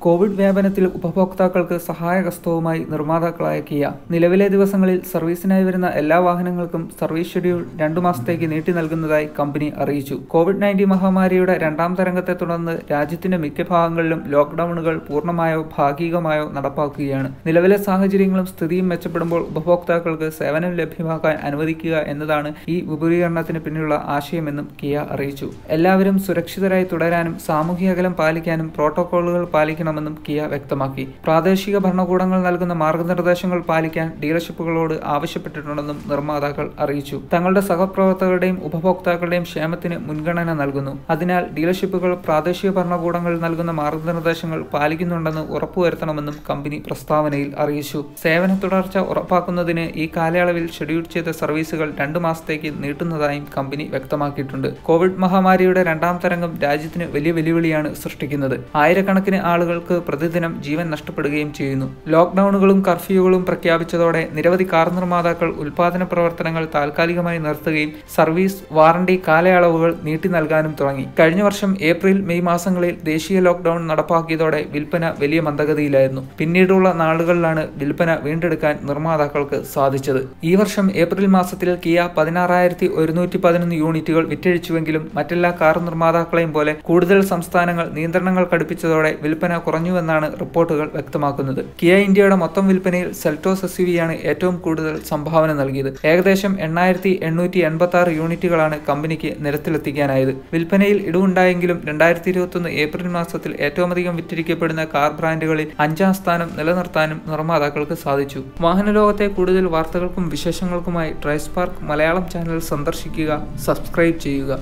Covid വ്യാപനത്തിൽ ഉപഭോക്താക്കൾക്ക് സഹായഹസ്തവുമായി നിർമ്മാതാക്കളായ Kia നിലവിലെ ദിവസങ്ങളിൽ സർവീസിനായി വരുന്ന എല്ലാ വാഹനങ്ങൾക്കും സർവീസ് ഷെഡ്യൂൾ രണ്ടു മാസത്തേക്ക് നീട്ടി നൽകുന്നതായി കമ്പനി അറിയിച്ചു കോവിഡ് നയൻറ്റീൻ മഹാമാരിയുടെ രണ്ടാം തരംഗത്തെ തുടർന്ന് രാജ്യത്തിന്റെ മിക്ക ഭാഗങ്ങളിലും ലോക്ക്ഡൌണുകൾ പൂർണ്ണമായോ ഭാഗികമായോ നടപ്പാക്കുകയാണ് നിലവിലെ സാഹചര്യങ്ങളും സ്ഥിതിയും മെച്ചപ്പെടുമ്പോൾ ഉപഭോക്താക്കൾക്ക് സേവനം ലഭ്യമാക്കാൻ അനുവദിക്കുക എന്നതാണ് ഈ വിപുലീകരണത്തിന് പിന്നിലുള്ള ആശയമെന്നും കിയ അറിയിച്ചു എല്ലാവരും സുരക്ഷിതരായി തുടരാനും സാമൂഹിക അകലം പാലിക്കാനും പ്രോട്ടോകോളുകൾ പാലിക്കണമെന്നും കിയ വ്യക്തമാക്കി പ്രാദേശിക ഭരണകൂടങ്ങൾ നൽകുന്ന മാർഗനിർദ്ദേശങ്ങൾ പാലിക്കാൻ ഡീലർഷിപ്പുകളോട് ആവശ്യപ്പെട്ടിട്ടുണ്ടെന്നും നിർമ്മാതാക്കൾ അറിയിച്ചു തങ്ങളുടെ സഹപ്രവർത്തകരുടെയും ഉപഭോക്താക്കളുടെയും ക്ഷേമത്തിന് മുൻഗണന നൽകുന്നു അതിനാൽ ഡീലർഷിപ്പുകൾ പ്രാദേശിക ഭരണകൂടങ്ങൾ നൽകുന്ന മാർഗനിർദ്ദേശങ്ങൾ പാലിക്കുന്നുണ്ടെന്ന് ഉറപ്പുവരുത്തണമെന്നും കമ്പനി പ്രസ്താവനയിൽ അറിയിച്ചു സേവന തുടർച്ച ഉറപ്പാക്കുന്നതിന് ഈ കാലയളവിൽ ഷെഡ്യൂൾ ചെയ്ത സർവീസുകൾ രണ്ടു മാസത്തേക്ക് നീട്ടുന്നതായും കമ്പനി വ്യക്തമാക്കിയിട്ടുണ്ട് കോവിഡ് മഹാമാരിയുടെ രണ്ടാം തരംഗം രാജ്യത്തിന് വലിയ വെല്ലുവിളിയാണ് സൃഷ്ടിക്കുന്നത് ആയിരക്കണക്കിന് ആളുകൾക്ക് പ്രതിദിനം ജീവൻ നഷ്ടപ്പെടുകയും ചെയ്യുന്നു ലോക്ക്ഡൌണുകളും കർഫ്യൂകളും പ്രഖ്യാപിച്ചതോടെ നിരവധി കാർ നിർമ്മാതാക്കൾ ഉൽപാദന പ്രവർത്തനങ്ങൾ താൽക്കാലികമായി നിർത്തുകയും സർവീസ് വാറണ്ടി കാലയളവുകൾ നീട്ടി നൽകാനും തുടങ്ങി കഴിഞ്ഞ വർഷം ഏപ്രിൽ മെയ് മാസങ്ങളിൽ ദേശീയ ലോക്ക്ഡൌൺ നടപ്പാക്കിയതോടെ വിൽപ്പന വലിയ മന്ദഗതിയിലായിരുന്നു പിന്നീടുള്ള നാളുകളിലാണ് വിൽപ്പന വീണ്ടെടുക്കാൻ നിർമ്മാതാക്കൾക്ക് സാധിച്ചത് ഈ വർഷം ഏപ്രിൽ മാസത്തിൽ കിയ പതിനാറായിരത്തി ഒരുന്നൂറ്റി പതിനൊന്ന് യൂണിറ്റുകൾ വിറ്റഴിച്ചുവെങ്കിലും മറ്റെല്ലാ കാർ നിർമ്മാതാക്കളെയും പോലെ കൂടുതൽ സംസ്ഥാനങ്ങൾ നിയന്ത്രണങ്ങൾ കടുപ്പിച്ചതോടെ വിൽപ്പന കുറഞ്ഞുവെന്നാണ് റിപ്പോർട്ടുകൾ വ്യക്തമാക്കുന്നത് കിയ ഇന്ത്യയുടെ മൊത്തം വിൽപ്പനയിൽ സെൽറ്റോസ് എസ് യാണ് ഏറ്റവും കൂടുതൽ സംഭാവന നൽകിയത് ഏകദേശം എണ്ണായിരത്തി എണ്ണൂറ്റി എൺപത്തി ആറ് യൂണിറ്റുകളാണ് കമ്പനിക്ക് നിരത്തിലെത്തിക്കാനായത് വിൽപ്പനയിൽ ഇടിവുണ്ടായെങ്കിലും രണ്ടായിരത്തി ഇരുപത്തൊന്ന് ഏപ്രിൽ മാസത്തിൽ ഏറ്റവും അധികം വിറ്റഴിക്കപ്പെടുന്ന കാർ ബ്രാൻഡുകളിൽ അഞ്ചാം സ്ഥാനം നിലനിർത്താനും നിർമ്മാതാക്കൾക്ക് സാധിച്ചു വാഹന ലോകത്തെ കൂടുതൽ വാർത്തകൾക്കും വിശേഷങ്ങൾക്കുമായി ട്രൈസ്പാർക്ക് മലയാളം ചാനൽ സന്ദർശിക്കുക സബ്സ്ക്രൈബ് ചെയ്യുക